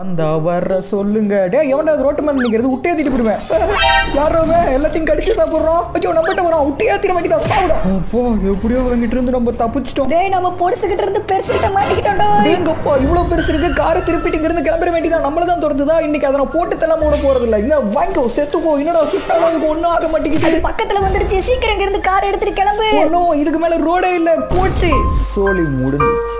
அந்த வர்ற சொல்லுங்க டே எவன்டா அது ரோட்டு மேல நிக்கிறது விட்டே ஏத்திட்டு போடுவேன் யாரோ அவன்? எல்லாத்தையும் கடிச்சு சாப்பிடுறோம் ஐயோ நம்மகிட்ட வரான் விட்டே ஏத்திர வேண்டியதான் சாப்பிட அப்போ எப்படியோ அவங்கிட்ட இருந்து நம்ம தப்பிச்சிட்டோம் டேய் நம்ம பொடிசுகிட்ட இருந்து பெருசுகிட்ட மாட்டிக்கிட்டோம்டா எங்கப்பா இவ்வளவு பெருசு இருக்கு காரை திருப்பிட்டு இங்க இருந்து கிளம்பிட வேண்டியதான் நம்மள தான் துரத்துதா இன்னைக்கு அதை நான் போட்டு தள்ளாம விட போறது இல்ல இந்த வாங்கிக்கோ செத்துக்கோ என்னடா சுட்டாலும் அதுக்கு ஒண்ணும் ஆக மாட்டேங்குது பக்கத்துல வந்துருச்சு சீக்கிரம் இங்க இருந்து கார் எடுத்துட்டு கிளம்பு ஒன்றும் இதுக்கு மேல ரோடே இல்ல போச்சு சோலி முடிஞ்சிச்சு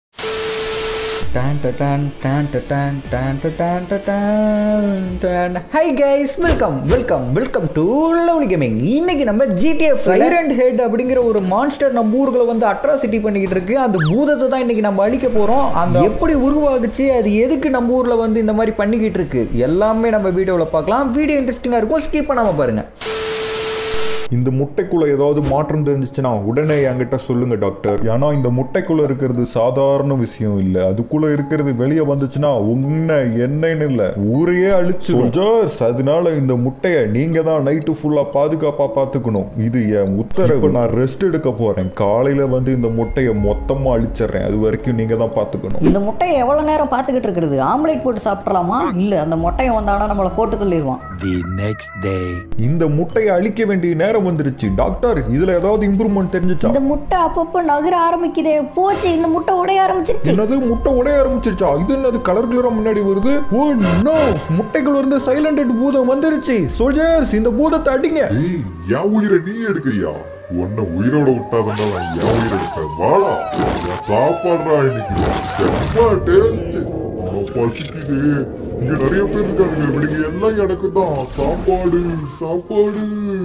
டான் டான் டான் டான் டான் டான் டான் டான் hi guys welcome welcome welcome to lovely gaming இன்னைக்கு நம்ம ஜிடிஎஃப் சைலண்ட் ஹெட் அப்படிங்கிற ஒரு மான்ஸ்டர் நம்ம ஊர்களை வந்து அட்ராசிட்டி பண்ணிக்கிட்டு இருக்கு அந்த பூதத்தை தான் இன்னைக்கு நம்ம அழிக்க போறோம் அந்த எப்படி உருவாகுச்சு அது எதுக்கு நம்ம ஊர்ல வந்து இந்த மாதிரி பண்ணிக்கிட்டு இருக்கு எல்லாமே நம்ம வீடியோவில் பார்க்கலாம் வீடியோ இன்ட்ரெஸ்டிங்காக இருக்கும் ஸ்கிப் பண்ணாம பாருங்க இந்த முட்டைக்குள்ள ஏதாவது மாற்றம் தெரிஞ்சிச்சுன்னா உடனே என்கிட்ட சொல்லுங்க டாக்டர் ஏன்னா இந்த முட்டைக்குள்ள இருக்கிறது சாதாரண விஷயம் இல்ல அதுக்குள்ள இருக்கிறது வெளியே வந்துச்சுன்னா உன்னை என்னன்னு இல்ல ஊரையே அழிச்சு Soldiers, அதனால இந்த முட்டைய நீங்க தான் நைட்டு ஃபுல்லா பாதுகாப்பா பாத்துக்கணும் இது என் உத்தரவு இப்ப நான் ரெஸ்ட் எடுக்க போறேன் காலையில வந்து இந்த முட்டைய மொத்தமா அழிச்சிடுறேன் அது வரைக்கும் நீங்க தான் பாத்துக்கணும் இந்த முட்டையை எவ்வளவு நேரம் பார்த்துக்கிட்டு இருக்கிறது ஆம்லேட் போட்டு சாப்பிடலாமா இல்ல அந்த முட்டையை வந்தானா நம்மளை போட்டு தள்ளிடுவான் The next day. இந்த முட்டையை அழிக்க வேண்டிய நேரம் வந்துருச்சு டாக்டர் இதுல ஏதாவது இம்ப்ரூவ்மெண்ட் தெரிஞ்சுச்சா இந்த முட்டை அப்பப்போ நகர ஆரம்பிக்குதே போச்சு இந்த முட்டை உடைய ஆரம்பிச்சிருச்சு என்னது முட்டை உடைய ஆரம்பிச்சிருச்சா இது என்னது கலர் கலரா முன்னாடி வருது ஓ நோ முட்டைக்குள்ள இருந்து சைலண்ட் பூதம் வந்துருச்சு சோல்ஜர்ஸ் இந்த பூதத்தை அடிங்க ஏய் என் உயிரை நீ எடுக்கிறியா உன்னை உயிரோட விட்டாதான் நான் என் உயிரை எடுப்பேன் வாடா என் சாப்பாடுறா இன்னைக்கு செம்ம டேஸ்ட் பசிக்குது இங்க நிறைய பேர் இருக்காங்க இவனுக்கு எல்லாம் எனக்கு தான் சாப்பாடு சாப்பாடு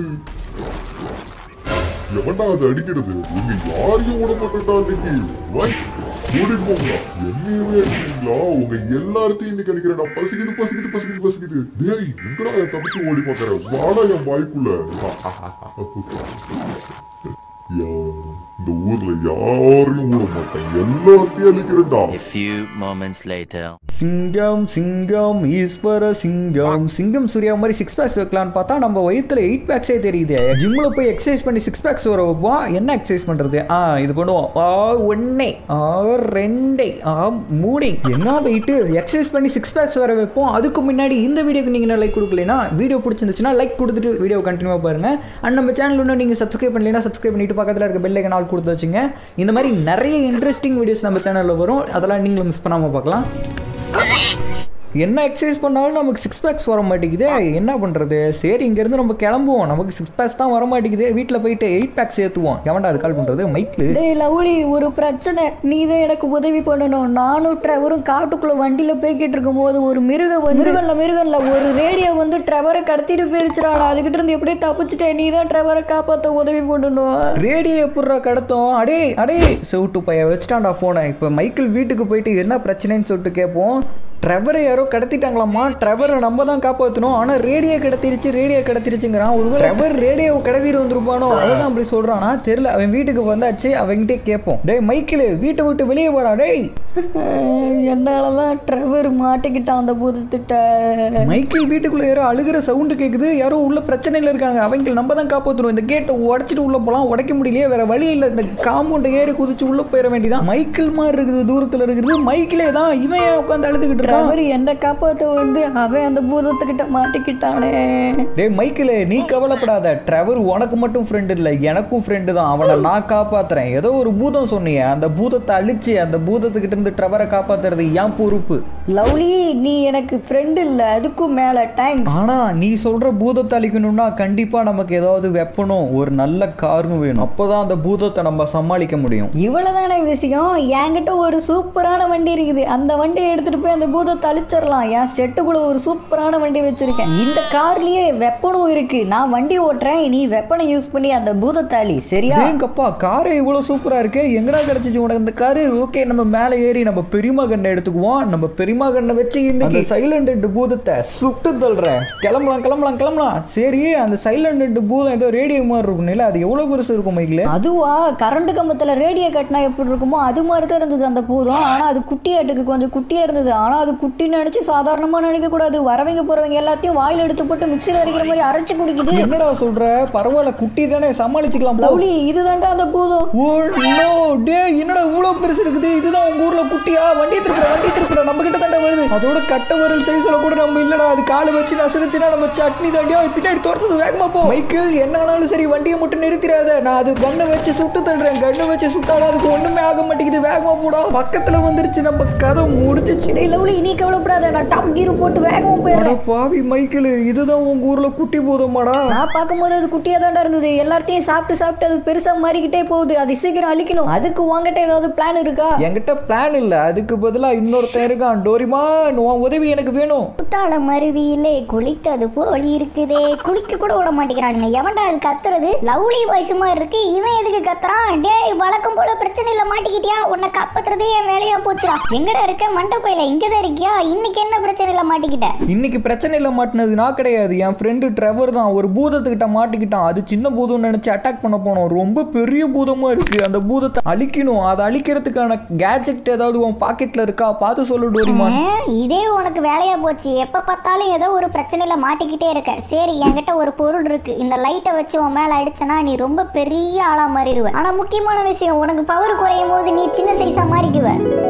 எவன்டா அது அடிக்கிறது இங்க யாரையும் விட மாட்டேன்டா இன்னைக்கு ரைட் கூட்டிட்டு போங்களா என்னையுமே அடிக்கிறீங்களா உங்க எல்லாத்தையும் இன்னைக்கு அடிக்கிறேன் நான் பசிக்குது பசிக்குது பசிக்குது பசிக்குது டேய் எங்கடா என் தப்பிச்சு ஓடி பாக்குறேன் வாடா என் வாய்க்குள்ள யா- இந்த ஊர்ல யாரையும் விட மாட்டேன் எல்லாத்தையும் அழிக்கிறேன்டா A few moments later. சிங்கம் சிங்கம் ஈஸ்வர சிங்கம் சிங்கம் சூர்யா மாதிரி சிக்ஸ் பேக்ஸ் வைக்கலான்னு பார்த்தா நம்ம வயிற்றுல எயிட் பேக்ஸே தெரியுது ஜிம்ல போய் எக்ஸசைஸ் பண்ணி சிக்ஸ் பேக்ஸ் வர வைப்போம் என்ன எக்ஸசைஸ் பண்றது ஆ இது பண்ணுவோம் ஆ ஒன்னே ஆ ரெண்டே ஆ மூணே என்ன வெயிட்டு எக்ஸசைஸ் பண்ணி சிக்ஸ் பேக்ஸ் வர வைப்போம் அதுக்கு முன்னாடி இந்த வீடியோக்கு நீங்க லைக் கொடுக்கலைன்னா வீடியோ பிடிச்சிருந்துச்சுன்னா லைக் கொடுத்துட்டு வீடியோ கண்டினியூவாக பாருங்க அண்ட் நம்ம சேனல் இன்னும் நீங்க சப்ஸ்கிரைப் பண்ணலைன்னா சப்ஸ்கிரைப் பண்ணிட்டு பக்கத்தில் இருக்க பெல் ஐக்கன் ஆல் கொடுத்து வச்சுங்க இந்த மாதிரி நிறைய இன்ட்ரெஸ்டிங் வீடியோஸ் நம்ம சேனலில் வரும் அதெல்லாம் நீங்களும் மிஸ் பண்ணாமல் பார்க்கலாம் என்ன எக்ஸசைஸ் பண்ணாலும் நமக்கு சிக்ஸ் பேக்ஸ் வர மாட்டேங்குது என்ன பண்ணுறது சரி இங்கேருந்து நம்ம கிளம்புவோம் நமக்கு சிக்ஸ் பேக்ஸ் தான் வர மாட்டேங்குது வீட்டில் போயிட்டு எயிட் பேக்ஸ் ஏற்றுவோம் எவன்டா அது கால் பண்ணுறது மைக்கு டேய் லவ்லி ஒரு பிரச்சனை நீ தான் எனக்கு உதவி பண்ணணும் நானும் ட்ரெவரும் காட்டுக்குள்ள வண்டியில போய்கிட்டு இருக்கும்போது ஒரு மிருகம் வந்து மிருகம்ல மிருகம்ல ஒரு ரேடியோ வந்து ட்ரெவரை கடத்திட்டு போயிருச்சுடா நான் அதுகிட்ட இருந்து எப்படியே தப்பிச்சிட்டேன் நீ தான் ட்ரெவரை காப்பாத்த உதவி பண்ணணும் ரேடியோ எப்பட்றா கடத்தோம் அடே அடே செவிட்டு பைய வச்சுட்டான்டா ஃபோனை இப்போ மைக்கிள் வீட்டுக்கு போயிட்டு என்ன பிரச்சனைன்னு சொல்லிட்டு கேட்போம் ட்ரெவரை யாரோ கடத்திட்டாங்களாம்மா ட்ரெவரை நம்ம தான் காப்பாற்றணும் ஆனால் ரேடியோ கடத்திருச்சு ரேடியோ கடத்திருச்சுங்கிறான் ஒரு ட்ரெவர் ரேடியோ கடத்திட்டு வந்திருப்பானோ அதுதான் அப்படி சொல்கிறானா தெரியல அவன் வீட்டுக்கு வந்தாச்சு அவன்கிட்டே கேட்போம் டேய் மைக்கிள் வீட்டை விட்டு வெளியே போடா டேய் என்னால தான் ட்ரெவர் மாட்டிக்கிட்டான் அந்த பூதத்திட்ட மைக்கிள் வீட்டுக்குள்ள யாரோ அழுகிற சவுண்டு கேக்குது யாரோ உள்ள பிரச்சனையில இருக்காங்க அவங்க நம்ம தான் காப்பாற்றணும் இந்த கேட்டை உடைச்சிட்டு உள்ள போலாம் உடைக்க முடியலையே வேற வழி இல்லை இந்த காம்பவுண்ட் ஏறி குதிச்சு உள்ள போயிட வேண்டியதான் மைக்கிள் மாதிரி இருக்குது தூரத்துல இருக்குது மைக்கிளே தான் இவன் ஏன் உட்காந்து அழுதுகிட்டு இருக்கான் ட்ரெவர் என்ன காப்பாத்த வந்து அவன் அந்த பூதத்துக்கிட்ட மாட்டிக்கிட்டானே டேய் மைக்கிளே நீ கவலைப்படாத ட்ரெவர் உனக்கு மட்டும் ஃப்ரெண்டு இல்லை எனக்கும் ஃப்ரெண்டு தான் அவனை நான் காப்பாத்துறேன் ஏதோ ஒரு பூதம் சொன்னியே அந்த பூதத்தை அழிச்சு அந்த பூதத்துக்கிட்ட இருந்து ட்ரெவரை காப்பாத்துறது என் பொறுப்பு லவ்லி நீ எனக்கு ஃப்ரெண்ட் இல்ல அதுக்கும் மேல தேங்க்ஸ் ஆனா நீ சொல்ற பூதத்தை அழிக்கணும்னா கண்டிப்பா நமக்கு ஏதாவது வெப்பனும் ஒரு நல்ல காரும் வேணும் அப்போதான் அந்த பூதத்தை நம்ம சமாளிக்க முடியும் இவ்வளவுதானே விஷயம் என்கிட்ட ஒரு சூப்பரான வண்டி இருக்குது அந்த வண்டியை எடுத்துட்டு போய் அந்த பூதத்தை அழிச்சிடலாம் என் செட்டுக்குள்ள ஒரு சூப்பரான வண்டி வச்சிருக்கேன் இந்த கார்லயே வெப்பனும் இருக்கு நான் வண்டி ஓட்டுறேன் நீ வெப்பனை யூஸ் பண்ணி அந்த பூதத்தை அழி சரியா ஏங்கப்பா காரே இவ்வளவு சூப்பரா இருக்கு எங்கடா கிடைச்சிச்சு உனக்கு இந்த காரு ஓகே நம்ம மேலே ஏறி நம்ம பெரியமா கண்ணை எடுத்துக்குவோம் நம்ம பெரியமா கண்ணை வச்சு இன்னைக்கு சைலண்ட் பூதத்தை சுட்டு தள்ளுறேன் கிளம்பலாம் கிளம்பலாம் கிளம்பலாம் சரி அந்த சைலண்ட் பூதம் ஏதோ ரேடியோ மாதிரி இருக்கும் அது எவ்வளவு பெருசு இருக்கும் மைக்கில் அதுவா கரண்ட் கம்பத்துல ரேடியோ கட்டினா எப்படி இருக்குமோ அது மாதிரி தான் இருந்தது அந்த பூதம் ஆனா அது குட்டியாட்டுக்கு கொஞ்சம் குட்டியா இருந்தது ஆனா அது அது குட்டி நினைச்சு சாதாரணமா நினைக்க கூடாது வரவங்க போறவங்க எல்லாத்தையும் வாயில எடுத்து போட்டு மிக்சியில் அரைக்கிற மாதிரி அரைச்சு குடிக்குது என்னடா சொல்ற பரவாயில்ல குட்டி தானே சமாளிச்சுக்கலாம் போ. லவ்லி இதுதான்டா அந்த பூதம் ஓ நோ டே என்னடா இவ்வளவு பெருசு இருக்குது இதுதான் உங்க ஊர்ல குட்டியா வண்டி திருப்பிட வண்டி திருப்பிட நம்ம கிட்ட தாண்டா வருது அதோட கட்ட வரல் சைஸ்ல கூட நம்ம இல்லடா அது காலை வச்சு நசுக்குச்சுன்னா நம்ம சட்னி தாண்டியா பின்னாடி தோர்த்தது வேகமா போ மைக்கேல் என்ன ஆனாலும் சரி வண்டியை மட்டும் நிறுத்திடாத நான் அது கண்ணை வச்சு சுட்டு தள்ளுறேன் கண்ணை வச்சு சுட்டாலும் அதுக்கு ஒண்ணுமே ஆக மாட்டேங்குது வேகமா போடா பக்கத்துல வந்துருச்சு நம்ம கதை முடிச்சிச்சு டேய் லவ்லி நீ கவலைப்படாத நான் டாப் கீர் போட்டு வேகமா அட போயிடுறேன் பாவி மைக்கேல் இதுதான் உங்க ஊர்ல குட்டி போதுமாடா நான் பார்க்கும்போது அது குட்டியா தான்டா இருந்தது எல்லாத்தையும் சாப்பிட்டு சாப்பிட்டு அது பெருசா மாறிக்கிட்டே போகுது அது சீக்கிரம் அழிக்கணும் அதுக்கு உங்ககிட்ட ஏதாவது பிளான் இருக்கா என்கிட்ட பிளான் இல்ல அதுக்கு பதிலா இன்னொருத்தன் இருக்கான் டோரிமான் உன் உதவி எனக்கு வேணும் குத்தால மருவியிலே குளித்தது போல் இருக்குதே குளிக்க கூட விட மாட்டேங்கிறானுங்க எவன்டா அது கத்துறது லவ்லி வாய்ஸ் மாதிரி இருக்கு இவன் எதுக்கு கத்துறான் டேய் வழக்கம் போல பிரச்சனையில மாட்டிக்கிட்டியா உன்னை காப்பாத்துறதே என் வேலையா போச்சுடா எங்கடா இருக்க மண்டபையில இங்கதான் இருக்கியா இன்னைக்கு என்ன பிரச்சனையில மாட்டிக்கிட்ட இன்னைக்கு பிரச்சனை இல்லை மாட்டினது நான் கிடையாது என் ஃப்ரெண்டு ட்ரெவர் தான் ஒரு பூதத்துக்கிட்ட மாட்டிக்கிட்டான் அது சின்ன பூதம்னு நினைச்சு அட்டாக் பண்ண போனோம் ரொம்ப பெரிய பூதமா இருக்கு அந்த பூதத்தை அழிக்கணும் அதை அழிக்கிறதுக்கான கேஜெட் ஏதாவது உன் பாக்கெட்ல இருக்கா பார்த்து சொல்லு டோரிமான் ஆ, இதே உனக்கு வேலையா போச்சு எப்ப பார்த்தாலும் ஏதோ ஒரு பிரச்சனையில மாட்டிக்கிட்டே இருக்க சரி என்கிட்ட ஒரு பொருள் இருக்கு இந்த லைட்டை வச்சு உன் மேல அடிச்சனா நீ ரொம்ப பெரிய ஆளா மாறிடுவ ஆனா முக்கியமான விஷயம் உனக்கு பவர் குறையும் போது நீ சின்ன சைஸா மாறிக்குவ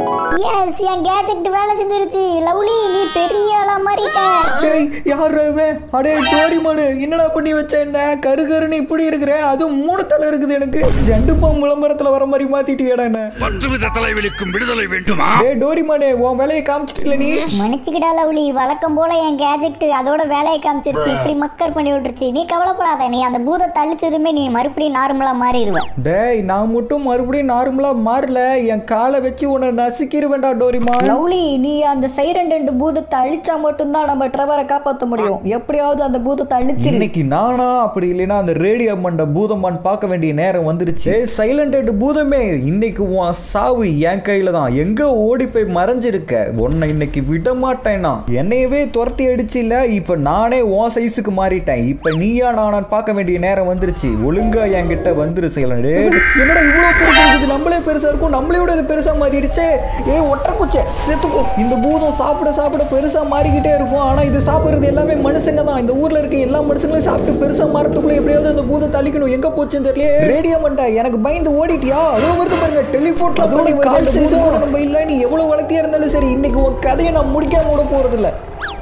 எஸ் என் கேஜெட் வேலை செஞ்சிருச்சு லவ்லி நீ பெரிய ஆளா மாறிட்ட டேய் யார் இவன் அடே டோரிமானு என்னடா பண்ணி வச்ச என்ன கரு கருன்னு இப்படி இருக்கிற அதுவும் மூணு தலை இருக்குது எனக்கு ஜண்டு பாம் விளம்பரத்துல வர மாதிரி மாத்திட்டியடா என்ன பத்துவித தலைவலிக்கும் விடுதலை வேண்டுமா டேய் டோரிமானே உன் வேலையை காமிச்சிட்டல நீ மன்னிச்சுக்கிடா லவ்லி வழக்கம் போல என் கேஜெட் அதோட வேலையை காமிச்சிருச்சு இப்படி மக்கர் பண்ணி விட்டுருச்சு நீ கவலைப்படாத நீ அந்த பூதத்தை அழிச்சதுமே நீ மறுபடியும் நார்மலா மாறிடுவ டேய் நான் மட்டும் மறுபடியும் நார்மலா மாறல என் காலை வச்சு உன்னை நசுக்கிருவேன்டா டோரிமான் லவ்லி நீ அந்த சைரன் ரெண்டு பூதத்தை அழிச்சா மட்டும்தான் நம்ம ட்ரெவரை காப்பாற்ற முடியும் எப்படியாவது அந்த பூதத்தை அழிச்சிரு இன்னைக்கு நானா அப்படி இல்லைன்னா அந்த ரேடியோ மண்ட பூதமான் பார்க்க வேண்டிய நேரம் வந்துருச்சு சைலண்டட் பூதமே இன்னைக்கு உன் சாவு என் கையில தான் எங்க ஓடி போய் மறைஞ்சிருக்க உன்னை இன்னைக்கு விட மாட்டேன்னா என்னையவே துரத்தி அடிச்சில்ல இப்ப நானே உன் சைஸுக்கு மாறிட்டேன் இப்ப நீயா நானான்னு பார்க்க வேண்டிய நேரம் வந்துருச்சு ஒழுங்கா என்கிட்ட வந்துரு சைலண்ட் என்னடா இவ்வளவு பெருசா இருக்குது நம்மளே பெருசா இருக்கும் நம்மளே விட இது பெருசா மாறிடுச்சே ஏ ஒட்டக்குச்சே செத்துக்கோ இந்த பூதம் சாப்பிட சாப்பிட பெருசா மாறிக்கிட்டே இருக்கும் ஆனா இது சாப்பிடுறது எல்லாமே மனுஷங்க தான் இந்த ஊர்ல இருக்க எல்லா மனுஷங்களும் சாப்பிட்டு பெருசா மாறத்துக்குள்ள எப்படியாவது அந்த பூதத்தை அழிக்கணும் எங்க போச்சுன்னு தெரியல ரேடியோ மண்டா எனக்கு பயந்து ஓடிட்டியா அதோ வருது பாருங்க டெலிஃபோன்ல அதோட கால் சைஸோட நம்ம இல்ல நீ எவ்வளவு வளர்த்தியா இருந்தாலும் சரி இன்னைக்கு உன் கதையை நான் முடிக்காம விட போறது இல்ல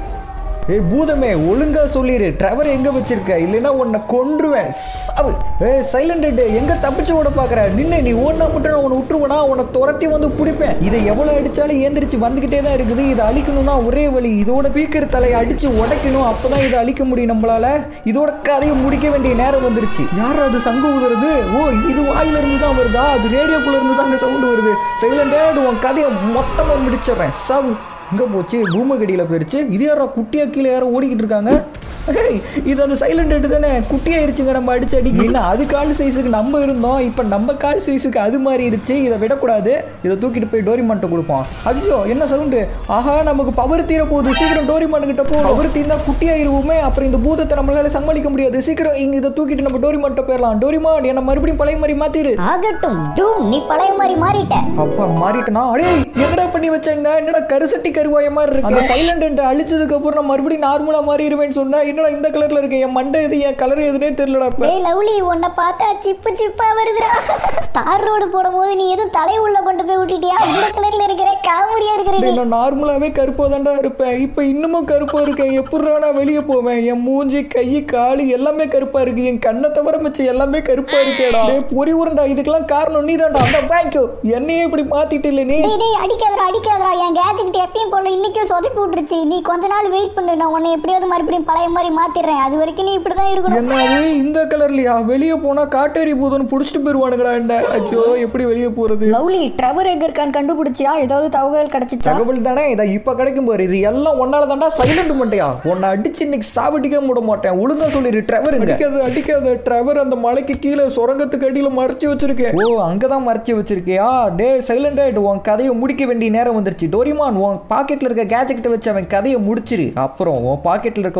ஏய் பூதமே ஒழுங்கா சொல்லிடு ட்ரெவர் எங்க வச்சிருக்க இல்லைன்னா உன்னை கொன்றுவேன் சாவு ஏய் சைலண்ட் எங்க தப்பிச்சு ஓட பாக்குற நின்னு நீ ஓடினா மட்டும் நான் உன்னை விட்டுருவேனா உன்னை துரத்தி வந்து பிடிப்பேன் இதை எவ்வளவு அடிச்சாலும் ஏந்திரிச்சு வந்துகிட்டே தான் இருக்குது இதை அழிக்கணும்னா ஒரே வழி இதோட ஸ்பீக்கர் தலையை அடிச்சு உடைக்கணும் அப்பதான் இதை அழிக்க முடியும் நம்மளால இதோட கதையை முடிக்க வேண்டிய நேரம் வந்துருச்சு யார் அது சங்கு ஊதுறது ஓ இது வாயில இருந்து தான் வருதா அது ரேடியோக்குள்ள இருந்து தான் அந்த சவுண்ட் வருது சைலண்டே உன் கதையை மொத்தமா முடிச்சிடுறேன் சாவு எங்க போச்சு பூமகடியில் போயிருச்சு இது யாரோ குட்டியா கீழே யாரோ ஓடிக்கிட்டு இருக்காங்க ஏய், இது அந்த சைலண்ட் ஹெட் தானே குட்டியாயிருச்சுங்க நம்ம அடிச்சு அடிக்க என்ன அது கால் சைஸுக்கு நம்ம இருந்தோம் இப்போ நம்ம கால் சைஸுக்கு அது மாறிடுச்சு இதை விடக்கூடாது இதை தூக்கிட்டு போய் டோரிமான்ட்ட கொடுப்போம் ஐயோ என்ன சவுண்டு ஆஹா நமக்கு பவர் தீர போகுது சீக்கிரம் டோரிமான் கிட்ட போ பவர் தீர்ந்தா குட்டியாயிருவோமே அப்புறம் இந்த பூதத்தை நம்மளால சமாளிக்க முடியாது சீக்கிரம் இங்க இதை தூக்கிட்டு நம்ம டோரிமான்ட்ட போயிடலாம் டோரிமான் என்ன மறுபடியும் பழைய மாதிரி மாத்திரு ஆகட்டும் டூம் நீ பழைய மாதிரி மாறிட்ட அப்பா மாறிட்டனா அடே என்னடா பண்ணி வச்சாங்க என்னடா கருசட்டி கருவாய மாதிரி இருக்கு அந்த சைலண்ட் அழிச்சதுக்கு அப்புறம் நான் மறுபடியும் நார்மலா மாறிடுவேன்னு சொன்னா என்னடா இந்த கலர்ல இருக்கு என் மண்டை எது என் கலர் எதுனே தெரியலடா இப்ப டேய் லவ்லி உன்னை பார்த்தா சிப்பு சிப்பா வருதுடா தார் ரோடு போடும்போது நீ எதுவும் தலை உள்ள கொண்டு போய் விட்டுட்டியா இந்த கலர்ல இருக்கிற காமெடியா இருக்கிற நீ டேய், நான் நார்மலாவே கருப்பா தான்டா இருப்பேன் இப்ப இன்னமும் கருப்பா இருக்கேன் எப்படிடா நான் வெளியே போவேன் என் மூஞ்சி கை காலு எல்லாமே கருப்பா இருக்கு என் கண்ணை தவிர மிச்சம் எல்லாமே கருப்பா இருக்கேடா டேய், பொறி உருண்டா இதுக்கெல்லாம் காரணம் நீ தான்டா அந்த தேங்க்யூ என்னையே இப்படி மாத்திட்டு இல்ல நீ டேய் டேய் அடிக்காதடா அடிக்காதடா என் கேஜெட் எப்பயும் போல இன்னைக்கும் சொதப்பி விட்டுருச்சு நீ கொஞ்ச நாள் வெயிட் பண்ணு நான் உன்னை எப்படியாவது மறுபடியும் பழைய மாதிரி மாத்திடுறேன் அது வரைக்கும் நீ இப்படிதான் இருக்கணும் என்னது இந்த கலர்லயா வெளியே போனா காட்டேரி பூதன் புடிச்சிட்டு போயிருவானுங்கடா என்ன ஐயோ எப்படி வெளியே போறது லவ்லி ட்ரெவர் எங்க இருக்கான்னு கண்டுபிடிச்சியா ஏதாவது தகவல் கிடைச்சிச்சா தகவல் தானே இதை இப்ப கிடைக்கும் பாரு இது எல்லாம் ஒன்னால தான்டா சைலண்ட் மண்டையா உன்னை அடிச்சு இன்னைக்கு சாவடிக்க விட மாட்டேன் ஒழுங்கா சொல்லிடு ட்ரெவர் அடிக்காத அடிக்காத ட்ரெவர் அந்த மலைக்கு கீழே சுரங்கத்துக்கு அடியில மறைச்சு வச்சிருக்கேன் ஓ அங்கதான் மறைச்சு வச்சிருக்கியா டே சைலண்ட் உன் கதையை முடிக்க வேண்டிய நேரம் வந்துருச்சு டோரிமான் உன் பாக்கெட்ல இருக்க கேஜெக்ட்டை வச்சு அவன் கதையை முடிச்சிரு அப்புறம் உன் பாக்கெட்ல இருக்க ஒரு கேஜெக்ட்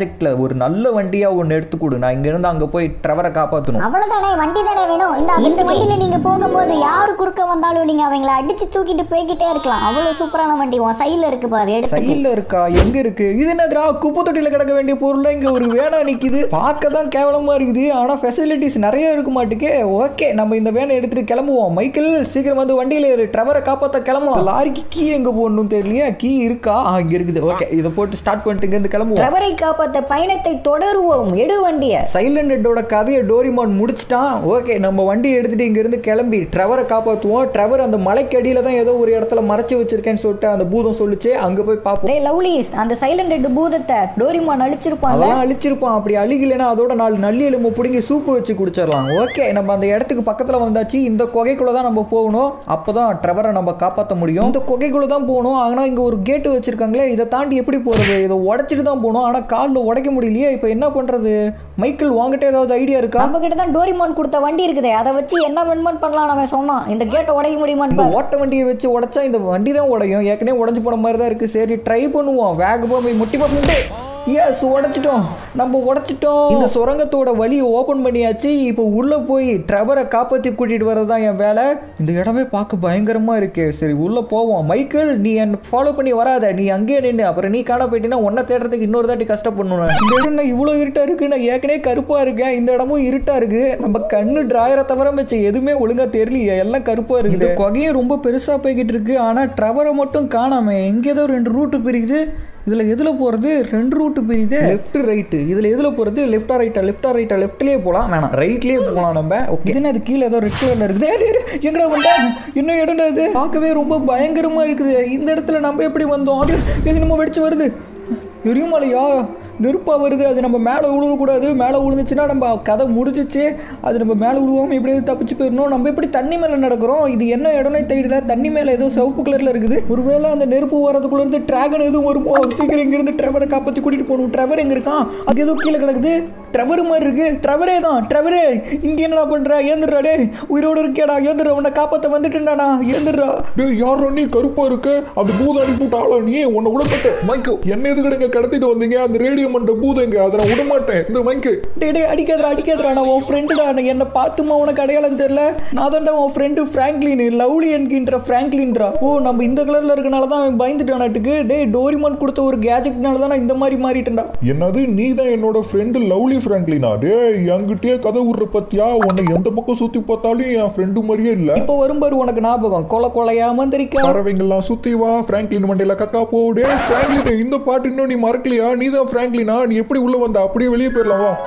கேஜெட்டில் ஒரு நல்ல வண்டியாக ஒன்று எடுத்து கொடு நான் இங்கேருந்து அங்கே போய் ட்ரெவரை காப்பாற்றணும் அவ்வளவுதானே வண்டி தானே வேணும் இந்த இந்த வண்டியில நீங்க போகும்போது யாரு குறுக்க வந்தாலும் நீங்க அவங்கள அடிச்சு தூக்கிட்டு போய்கிட்டே இருக்கலாம் அவ்வளவு சூப்பரான வண்டி உன் சைடுல இருக்கு பாரு எடுத்து சைடில் இருக்கா எங்கே இருக்கு இது என்னதுடா குப்பை தொட்டியில் கிடக்க வேண்டிய பொருள் இங்கே ஒரு வேனா நிற்கிது பார்க்க தான் கேவலமாக இருக்குது ஆனால் ஃபெசிலிட்டிஸ் நிறைய இருக்க மாட்டுக்கே ஓகே நம்ம இந்த வேனை எடுத்துகிட்டு கிளம்புவோம் மைக்கேல் சீக்கிரம் வந்து வண்டியில் ஏறு ட்ரெவரை காப்பாற்ற கிளம்பலாம் லாரிக்கு கீ எங்கே போடணும் தெரியலையே கீ இருக்கா ஆ இங்கே இருக்குது ஓகே இதை போட்டு ஸ்டார்ட் பண்ணிட்டு இங்கேருந்து கிளம்புவோம் டிரைவரை காப்பாத்த பயணத்தை தொடருவோம் எடு வண்டிய சைலண்ட் ஹெட்டோட கதையை டோரிமான் முடிச்சிட்டான் ஓகே நம்ம வண்டி எடுத்துட்டு இங்கேருந்து கிளம்பி ட்ரெவரை காப்பாற்றுவோம் ட்ரெவர் அந்த மலைக்கு அடியில் தான் ஏதோ ஒரு இடத்துல மறைச்சு வச்சிருக்கேன்னு சொல்லிட்டு அந்த பூதம் சொல்லிச்சு அங்கே போய் பார்ப்போம் டேய் லவ்லிஸ் அந்த சைலண்ட் ரெட் பூதத்தை டோரிமான் அழிச்சிருப்பான்ல அதெல்லாம் அழிச்சிருப்பான் அப்படி அழுகலைன்னா அதோட நாலு நல்லி எலும்பு பிடுங்கி சூப்பு வச்சு குடிச்சிடலாம் ஓகே நம்ம அந்த இடத்துக்கு பக்கத்தில் வந்தாச்சு இந்த குகைக்குள்ளே தான் நம்ம போகணும் அப்போ தான் ட்ரெவரை நம்ம காப்பாற்ற முடியும் இந்த குகைக்குள்ளே தான் போகணும் ஆனால் இங்கே ஒரு கேட்டு வச்சிருக்காங்களே இதை தாண்டி எப்படி போகிறது இதை உடச்சிட்டு தான் போகணும் ஆனால் காலில் உடைக்க முடியலையே இப்போ என்ன பண்ணுறது மைக்கேல் வாங்கிட்ட ஏதாவது ஐடியா இருக்கா நம்ம கிட்ட தான் டோரிமான் கொடுத்த வண்டி இருக்குதே அதை வச்சு என்ன வெண்மன் பண்ணலாம் அவன் சொன்னான் இந்த கேட்டை உடைக்க முடியுமான்னு இந்த பாரு. ஓட்ட வண்டியை வச்சு உடைச்சா இந்த வண்டி தான் உடையும் ஏற்கனவே உடஞ்சு போன மாதிரி தான் இருக்குது சரி ட்ரை பண்ணுவோம் வேகமாக போய் முட்டி பார்த்து எஸ் உடைச்சிட்டோம் நம்ம உடைச்சிட்டோம் இந்த சுரங்கத்தோட வழியை ஓப்பன் பண்ணியாச்சு இப்போ உள்ளே போய் ட்ரெவரை காப்பாற்றி கூட்டிகிட்டு வரது தான் என் வேலை இந்த இடமே பார்க்க பயங்கரமாக இருக்கே சரி உள்ளே போவோம் மைக்கேல் நீ என் ஃபாலோ பண்ணி வராத நீ அங்கேயே நின்று அப்புறம் நீ காண போயிட்டீங்கன்னா உன்னை தேடுறதுக்கு இன்னொரு தாட்டி கஷ்டப்படணும் நான். இந்த இடம் நான் இவ்வளோ இருட்டாக இருக்கு நான் ஏற்கனவே கருப்பாக இருக்கேன் இந்த இடமும் இருட்டாக இருக்கு நம்ம கண்ணு டிராயரை தவிர மிச்சம் எதுவுமே ஒழுங்காக தெரியலையே எல்லாம் கருப்பாக இருக்குது இந்த குகையும் ரொம்ப பெருசாக போய்கிட்டு இருக்கு ஆனால் ட்ரவரை மட்டும் காணாம எங்கேதோ ரெண்டு ரூட்டு பிரிக்குது இதில் எதில் போகிறது ரெண்டு ரூட்டு பிரியுது லெஃப்ட் ரைட்டு இதில் எதில் போகிறது லெஃப்டா ரைட்டா லெஃப்டா ரைட்டா லெஃப்ட்லேயே போகலாம் வேணாம் ரைட்லேயே போகலாம் நம்ம ஓகே இதுன்னு அது கீழே ஏதோ ரெட் கலரில் இருக்குது ஏய், டேய், டேய், எங்கடா வந்தேன் என்ன இடம்டா இது பார்க்கவே ரொம்ப பயங்கரமாக இருக்குது இந்த இடத்துல நம்ம எப்படி வந்தோம் அது என்னமோ வெடிச்சு வருது எரியுமலையா நெருப்பாக வருது அது நம்ம மேலே விழுகக்கூடாது மேலே விழுந்துச்சுன்னா நம்ம கதை முடிஞ்சிச்சு அது நம்ம மேலே விழுவாமல் எப்படியாவது தப்பிச்சு போயிடணும் நம்ம எப்படி தண்ணி மேலே நடக்கிறோம் இது என்ன இடம்னே தெரியல தண்ணி மேலே ஏதோ சிவப்பு கலரில் இருக்குது ஒருவேளை அந்த நெருப்பு வரதுக்குள்ள இருந்து டிராகன் எதுவும் வருமோ சீக்கிரம் இங்கேருந்து ட்ரெவரை காப்பாற்றி கூட்டிகிட்டு போகணும் ட்ரெவர் எங்கே இருக்கான் அது ஏதோ கீழே கிடக்குது ட்ரெவர் மாதிரி இருக்கு ட்ரெவரே தான் ட்ரெவரே இங்கே என்னடா பண்ணுற ஏந்துடுறா டே உயிரோடு இருக்கேடா ஏந்துடுறா உன்னை காப்பாற்ற வந்துட்டேன்டாண்ணா ஏந்துடுறா டேய் யாரா நீ கருப்பா இருக்க அந்த பூதம் அனுப்பிவிட்ட ஆளா நீ உன்னை விடப்பட்ட மைக்கு என்ன எதுக்கு நீங்க கடத்திட்டு வந்தீங்க அந்த ரேடியோ மண்ட பூதம் எங்க அதை நான் விட மாட்டேன் இந்த மைக்கு டே டே அடிக்காதடா அடிக்காதடா நான் உன் ஃப்ரெண்டுடா நான் என்னை பார்த்துமா உனக்கு அடையாளம் தெரியல நான் தான்டா உன் ஃப்ரெண்டு ஃப்ராங்க்லின் லவ்லி என்கின்ற ஃப்ராங்க்லின்றா ஓ நம்ம இந்த கலரில் இருக்கனால தான் அவன் பயந்துட்டானாட்டுக்கு டே டோரிமான் கொடுத்த ஒரு கேஜெட்னால தான் நான் இந்த மாதிரி மாறிட்டேன்டா என்னது நீ தான் என்னோட ஃப்ரெண்டு லவ்லி ஃப்ராங்க்லினா டேய் என்கிட்டயே கதை விடுற பத்தியா உன்னை எந்த பக்கம் சுத்தி பார்த்தாலும் என் ஃப்ரெண்டு மாதிரியே இல்ல இப்போ வரும்பாரு உனக்கு ஞாபகம் கொலை கொலையா மந்திரிக்கா பறவைங்கள்லாம் சுத்தி வா ஃப்ராங்க்லின் மண்டையில கக்கா போ டே ஃப்ராங்க்லின் இந்த பாட்டு இன்னும் நீ மறக்கலையா நீ தான் ஃப்ராங்க்லினா நீ எப்படி உள்ள வந்த அப்படியே வெளியே போயிடலாம் வா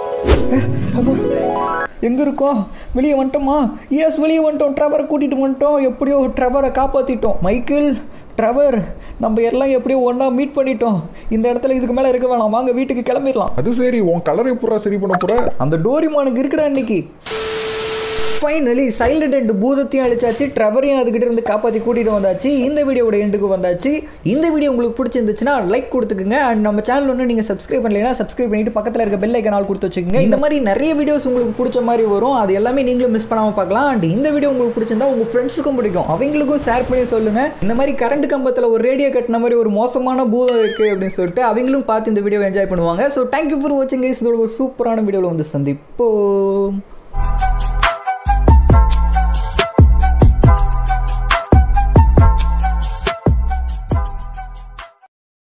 எங்க இருக்கோம் வெளியே வந்துட்டோமா எஸ் வெளியே வந்துட்டோம் ட்ரெவரை கூட்டிட்டு வந்துட்டோம் எப்படியோ ட்ரெவரை காப்பாத்திட்டோம் மைக்கேல் ட்ரெவர் நம்ம எல்லாம் எப்படியோ ஒன்றா மீட் பண்ணிட்டோம் இந்த இடத்துல இதுக்கு மேலே இருக்க வேணாம் வாங்க வீட்டுக்கு கிளம்பிடலாம் அது சரி உன் கலரை பூரா சரி பண்ண போற அந்த டோரிமானுக்கு இருக்குடா இன்னைக்கு ஃபைனலி சைலண்ட் அண்ட் பூதத்தையும் அழிச்சாச்சு ட்ரெவரையும் அதுக்கிட்ட இருந்து காப்பாற்றி கூட்டிகிட்டு வந்தாச்சு இந்த வீடியோட எண்டுக்கு வந்தாச்சு இந்த வீடியோ உங்களுக்கு பிடிச்சிருந்துச்சுன்னா லைக் கொடுத்துக்குங்க அண்ட் நம்ம சேனல் ஒன்று நீங்கள் சப்ஸ்கிரைப் பண்ணலைன்னா சப்ஸ்கிரைப் பண்ணிட்டு பக்கத்தில் இருக்க பெல் ஐக்கனால் கொடுத்து வச்சுக்கோங்க இந்த மாதிரி நிறைய வீடியோஸ் உங்களுக்கு பிடிச்ச மாதிரி வரும் அது எல்லாமே நீங்களும் மிஸ் பண்ணாமல் பார்க்கலாம் அண்ட் இந்த வீடியோ உங்களுக்கு பிடிச்சிருந்தா உங்கள் ஃப்ரெண்ட்ஸுக்கும் பிடிக்கும் அவங்களுக்கும் ஷேர் பண்ணி சொல்லுங்கள் இந்த மாதிரி கரண்ட் கம்பத்தில் ஒரு ரேடியோ கட்டின மாதிரி ஒரு மோசமான பூதம் இருக்குது அப்படின்னு சொல்லிட்டு அவங்களும் பார்த்து இந்த வீடியோ என்ஜாய் பண்ணுவாங்க ஸோ தேங்க்யூ ஃபார் வாட்சிங் இதோட ஒரு சூப்பரான வீடியோவில் வந்து சந்திப்போம்